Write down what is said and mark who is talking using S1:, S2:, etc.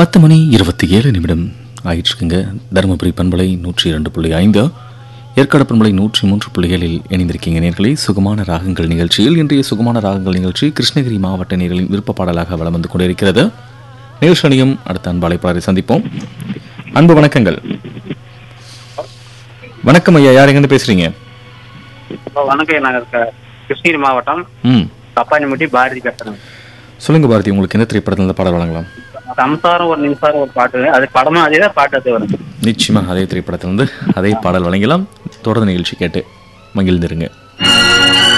S1: பத்து மணி இருபத்தி ஏழு நிமிடம் ஆயிற்றுக்குங்க தருமபுரி பண்பலை நூற்றி இரண்டு புள்ளி ஐந்து ஏற்காடு பண்பலை நூற்றி மூன்று புள்ளிகளில் இணைந்திருக்கீங்க நேர்களை சுகமான ராகங்கள் நிகழ்ச்சியில் இன்றைய சுகமான ராகங்கள் நிகழ்ச்சி கிருஷ்ணகிரி மாவட்ட நேர்களின் விருப்ப பாடலாக வலம் வந்து கொண்டிருக்கிறது நிகழ்ச்சியும் அடுத்த அன்பு அழைப்பாளரை சந்திப்போம் அன்பு வணக்கங்கள் வணக்கம் ஐயா யார் எங்கேருந்து பேசுறீங்க
S2: ஹலோ வணக்கம் நாங்கள் க- கிருஷ்ணகிரி மாவட்டம்
S1: ம்
S2: தப்பானிமுட்டி பாரதி பேசுறேன்
S1: சொல்லுங்க பாரதி உங்களுக்கு எந்த திரைப்படத்தில் இருந்து பாடல் வழங்கலாம்
S2: சம்சாரம் ஒரு நிமிஷம் ஒரு பாட்டு அது படமும் அதே தான் பாட்டு அது வரும்
S1: நிச்சயமா அதே திரைப்படத்திலிருந்து அதே பாடல் வழங்கலாம் தொடர்ந்து நிகழ்ச்சி கேட்டு மகிழ்ந்திருங்க